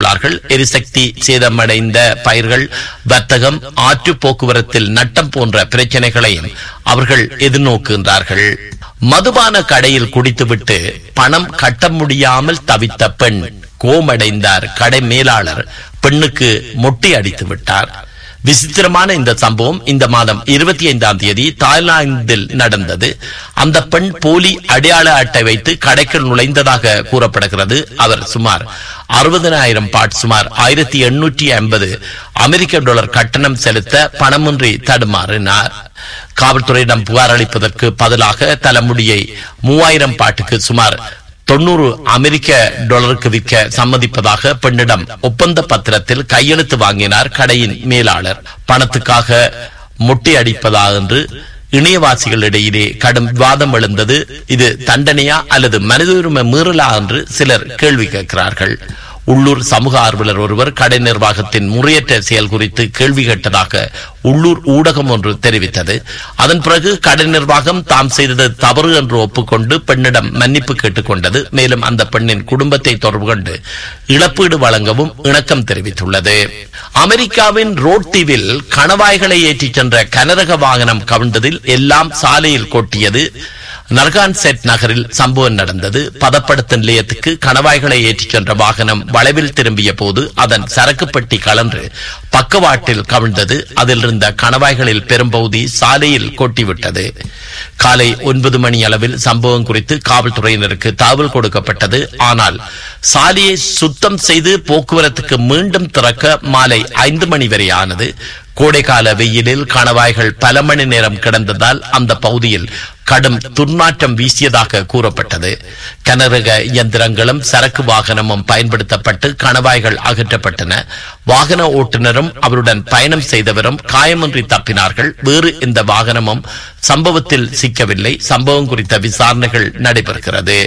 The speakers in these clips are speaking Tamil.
தெரிவித்துள்ளார்கள் எரிசக்தி சேதமடைந்த பயிர்கள் வர்த்தகம் ஆற்று போக்குவரத்தில் நட்டம் போன்ற பிரச்சனைகளையும் அவர்கள் எதிர்நோக்குகின்றார்கள் மதுபான கடையில் குடித்துவிட்டு பணம் கட்ட முடியாமல் தவித்த பெண் கோமடைந்தார் கடை மேலாளர் பெண்ணுக்கு மொட்டை அடித்து விட்டார் விசித்திரமான இந்த சம்பவம் இந்த மாதம் இருபத்தி ஐந்தாம் தேதி தாய்லாந்தில் நடந்தது அந்த பெண் போலி அடையாள அட்டை வைத்து கடைக்குள் நுழைந்ததாக கூறப்படுகிறது அவர் சுமார் அறுபதனாயிரம் பாட் சுமார் ஆயிரத்தி எண்ணூற்றி ஐம்பது அமெரிக்க டாலர் கட்டணம் செலுத்த பணமின்றி தடுமாறினார் காவல்துறையிடம் புகார் அளிப்பதற்கு பதிலாக தலைமுடியை மூவாயிரம் பாட்டுக்கு சுமார் தொண்ணூறு அமெரிக்க டாலருக்கு விற்க சம்மதிப்பதாக பெண்ணிடம் ஒப்பந்த பத்திரத்தில் கையெழுத்து வாங்கினார் கடையின் மேலாளர் பணத்துக்காக மொட்டை அடிப்பதா என்று இணையவாசிகளிடையிலே கடும் விவாதம் எழுந்தது இது தண்டனையா அல்லது மனித உரிமை மீறலா என்று சிலர் கேள்வி கேட்கிறார்கள் உள்ளூர் சமூக ஆர்வலர் ஒருவர் கடை நிர்வாகத்தின் முறையற்ற செயல் குறித்து கேள்வி கேட்டதாக உள்ளூர் ஊடகம் ஒன்று தெரிவித்தது அதன் பிறகு கடை நிர்வாகம் தாம் செய்தது தவறு என்று ஒப்புக்கொண்டு பெண்ணிடம் மன்னிப்பு கேட்டுக்கொண்டது மேலும் அந்த பெண்ணின் குடும்பத்தை தொடர்பு கொண்டு இழப்பீடு வழங்கவும் இணக்கம் தெரிவித்துள்ளது அமெரிக்காவின் ரோட் தீவில் கணவாய்களை ஏற்றிச் சென்ற கனரக வாகனம் கவிழ்ந்ததில் எல்லாம் சாலையில் கொட்டியது நர்கான் செட் நகரில் சம்பவம் நடந்தது பதப்படுத்தும் நிலையத்துக்கு கணவாய்களை ஏற்றிச் சென்ற வாகனம் வளைவில் திரும்பிய போது அதன் சரக்கு பெட்டி கலன்று பக்கவாட்டில் கவிழ்ந்தது அதில் இருந்த கணவாய்களில் பெரும்பகுதி சாலையில் கொட்டிவிட்டது காலை ஒன்பது மணி அளவில் சம்பவம் குறித்து காவல்துறையினருக்கு தகவல் கொடுக்கப்பட்டது ஆனால் சாலையை சுத்தம் செய்து போக்குவரத்துக்கு மீண்டும் திறக்க மாலை ஐந்து மணி வரை ஆனது கோடைகால வெயிலில் கணவாய்கள் பல மணி நேரம் கிடந்ததால் அந்த பகுதியில் கடும் துர்நாற்றம் வீசியதாக கூறப்பட்டது கனரக இயந்திரங்களும் சரக்கு வாகனமும் பயன்படுத்தப்பட்டு கணவாய்கள் அகற்றப்பட்டன வாகன ஓட்டுநரும் அவருடன் பயணம் செய்தவரும் காயமின்றி தப்பினார்கள் வேறு இந்த வாகனமும் சம்பவத்தில் சிக்கவில்லை சம்பவம் குறித்த விசாரணைகள் நடைபெறுகிறது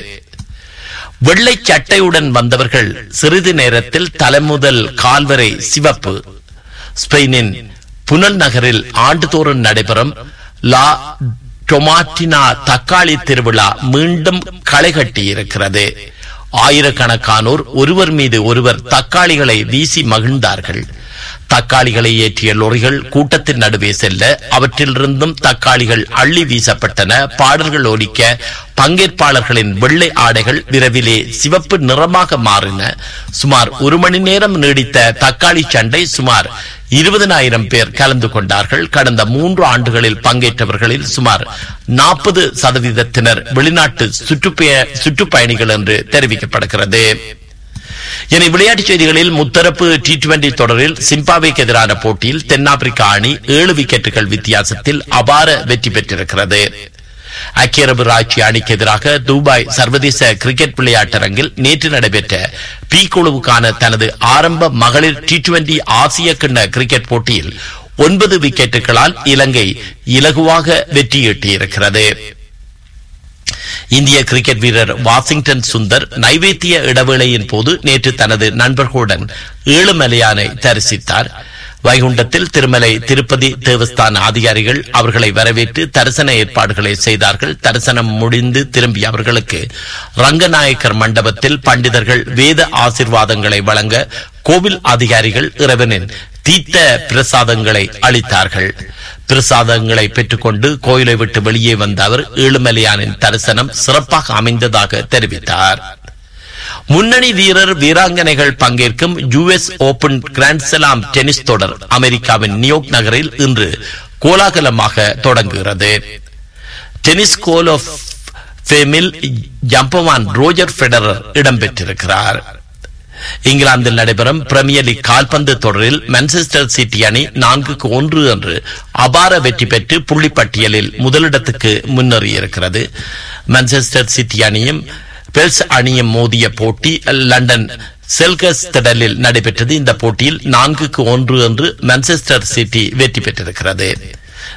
வெள்ளை சட்டையுடன் வந்தவர்கள் சிறிது நேரத்தில் தலைமுதல் கால்வரை சிவப்பு ஸ்பெயினின் புனல் நகரில் ஆண்டுதோறும் நடைபெறும் லா டொமாட்டினா தக்காளி திருவிழா மீண்டும் களைகட்டி இருக்கிறது ஆயிரக்கணக்கானோர் ஒருவர் மீது ஒருவர் தக்காளிகளை வீசி மகிழ்ந்தார்கள் தக்காளிகளை ஏற்றிய லொரிகள் கூட்டத்தின் நடுவே செல்ல அவற்றிலிருந்தும் தக்காளிகள் அள்ளி வீசப்பட்டன பாடல்கள் ஒலிக்க பங்கேற்பாளர்களின் வெள்ளை ஆடைகள் விரைவிலே சிவப்பு நிறமாக மாறின சுமார் ஒரு மணி நேரம் நீடித்த தக்காளி சண்டை சுமார் இருபதனாயிரம் பேர் கலந்து கொண்டார்கள் கடந்த மூன்று ஆண்டுகளில் பங்கேற்றவர்களில் சுமார் நாற்பது சதவீதத்தினர் வெளிநாட்டு சுற்றுப்பய சுற்றுப்பயணிகள் என்று தெரிவிக்கப்படுகிறது இனி விளையாட்டுச் செய்திகளில் முத்தரப்பு டி டுவெண்டி தொடரில் சிம்பாவேக்கு எதிரான போட்டியில் தென்னாப்பிரிக்கா அணி ஏழு விக்கெட்டுகள் வித்தியாசத்தில் அபார வெற்றி பெற்றிருக்கிறது ஐக்கிய அரபு ராட்சி அணிக்கு எதிராக துபாய் சர்வதேச கிரிக்கெட் விளையாட்டரங்கில் நேற்று நடைபெற்ற பி குழுவுக்கான தனது ஆரம்ப மகளிர் டி டுவெண்டி ஆசிய கிண்ண கிரிக்கெட் போட்டியில் ஒன்பது விக்கெட்டுகளால் இலங்கை இலகுவாக வெற்றியீட்டியிருக்கிறது இந்திய கிரிக்கெட் வீரர் வாஷிங்டன் சுந்தர் நைவேத்திய இடைவேளையின் போது நேற்று தனது நண்பர்களுடன் ஏழுமலையானை தரிசித்தார் வைகுண்டத்தில் திருமலை திருப்பதி தேவஸ்தான அதிகாரிகள் அவர்களை வரவேற்று தரிசன ஏற்பாடுகளை செய்தார்கள் தரிசனம் முடிந்து திரும்பிய அவர்களுக்கு ரங்கநாயக்கர் மண்டபத்தில் பண்டிதர்கள் வேத ஆசிர்வாதங்களை வழங்க கோவில் அதிகாரிகள் இறைவனின் தீர்த்த பிரசாதங்களை அளித்தார்கள் பிரசாதங்களை பெற்றுக்கொண்டு கோயிலை விட்டு வெளியே வந்த அவர் ஏழுமலையானின் தரிசனம் சிறப்பாக அமைந்ததாக தெரிவித்தார் முன்னணி வீரர் வீராங்கனைகள் பங்கேற்கும் யுஎஸ் ஓபன் கிராண்ட்ஸ்லாம் டென்னிஸ் தொடர் அமெரிக்காவின் நியூயார்க் நகரில் இன்று கோலாகலமாக தொடங்குகிறது டென்னிஸ் கோல் ஆஃப் ஃபேமில் ஜம்பவான் ரோஜர் ஃபெடரர் இடம்பெற்றிருக்கிறார் இங்கிலாந்தில் நடைபெறும் பிரீமியர் லீக் கால்பந்து தொடரில் மான்செஸ்டர் சிட்டி அணி நான்குக்கு ஒன்று என்று அபார வெற்றி பெற்று புள்ளிப்பட்டியலில் முதலிடத்துக்கு முன்னேறியிருக்கிறது மான்செஸ்டர் சிட்டி அணியும் பெல்ஸ் அணியும் மோதிய போட்டி லண்டன் செல்கஸ் திடலில் நடைபெற்றது இந்த போட்டியில் நான்குக்கு ஒன்று என்று மான்செஸ்டர் சிட்டி வெற்றி பெற்றிருக்கிறது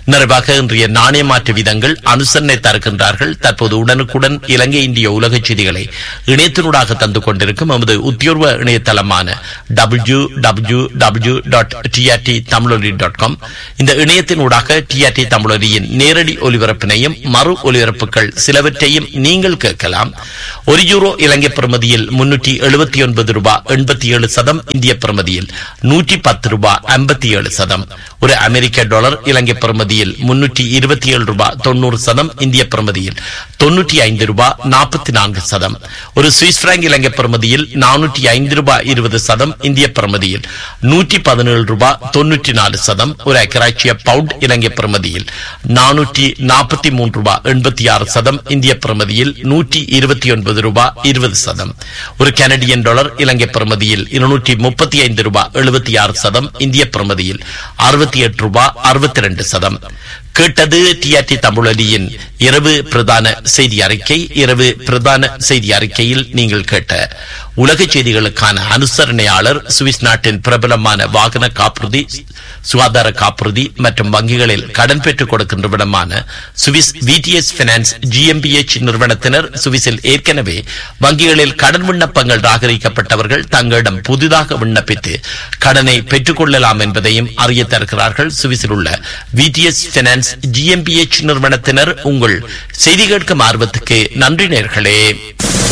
நிறைவாக இன்றைய நாணய மாற்று விதங்கள் அனுசரணை தருகின்றார்கள் தற்போது உடனுக்குடன் இலங்கை இந்திய உலக செய்திகளை இணையத்தினூடாக தந்து கொண்டிருக்கும் எமது உத்தியோர்வ இணையதளமான W W W dot TRT Tamiloli dot com இந்த இணையத்தினூடாக டிஆர்டி தமிழொலியின் நேரடி ஒலிபரப்பினையும் மறு ஒலிபரப்புகள் சிலவற்றையும் நீங்கள் கேட்கலாம் ஒரு யூரோ இலங்கை பிரமதியில் முன்னூற்றி எழுபத்தி ஒன்பது ரூபாய் எண்பத்தி ஏழு சதம் இந்திய பிரமதியில் நூற்றி பத்து ரூபாய் ஐம்பத்தி ஏழு சதம் ஒரு அமெரிக்க டாலர் இலங்கை பிரமதியில் முன்னூற்றி இருபத்தி ஏழு ரூபாய் தொண்ணூறு சதம் இந்திய பிரமதியில் தொன்னூற்றி ஐந்து ரூபாய் நாற்பத்தி நான்கு சதம் ஒரு சுவிஸ் பிராங்க் இலங்கை பிரமதியில் நானூற்றி ஐந்து ரூபாய் இருபது சதம் இந்திய பிரமதியில் நூற்றி பதினேழு ரூபாய் தொன்னூற்றி நாலு சதம் ஒரு அக்கராட்சிய பவுண்ட் இலங்கை பிரமதியில் நானூற்றி நாற்பத்தி மூன்று ரூபாய் எண்பத்தி ஆறு சதம் இந்திய பிரமதியில் நூற்றி இருபத்தி ஒன்பது ரூபாய் இருபது சதம் ஒரு கனடியன் டாலர் இலங்கை பிரமதியில் இருநூற்றி முப்பத்தி ஐந்து ரூபாய் எழுபத்தி ஆறு சதம் இந்திய பிரமதியில் அறுபத்தி எட்டு ரூபாய் அறுபத்தி ரெண்டு சதம் கேட்டது டிஆர்டி தமிழொலியின் இரவு பிரதான செய்தி அறிக்கை இரவு பிரதான செய்தி அறிக்கையில் நீங்கள் கேட்ட உலக செய்திகளுக்கான அனுசரணையாளர் சுவிஸ் நாட்டின் பிரபலமான வாகன காப்புறுதி சுகாதார காப்புறுதி மற்றும் வங்கிகளில் கடன் பெற்றுக் கொடுக்கின்ற விடமான சுவிஸ் விடிஎஸ் பினான்ஸ் ஜிஎம்பிஎச் நிறுவனத்தினர் சுவிஸில் ஏற்கனவே வங்கிகளில் கடன் விண்ணப்பங்கள் ராகரிக்கப்பட்டவர்கள் தங்களிடம் புதிதாக விண்ணப்பித்து கடனை பெற்றுக் கொள்ளலாம் என்பதையும் அறிய தருகிறார்கள் சுவிஸில் உள்ள விடிஎஸ் பினான்ஸ் ஜிஎம்பிஎச் நிறுவனத்தினர் உங்கள் செய்தி கேட்கும் ஆர்வத்துக்கு நன்றி நேர்களே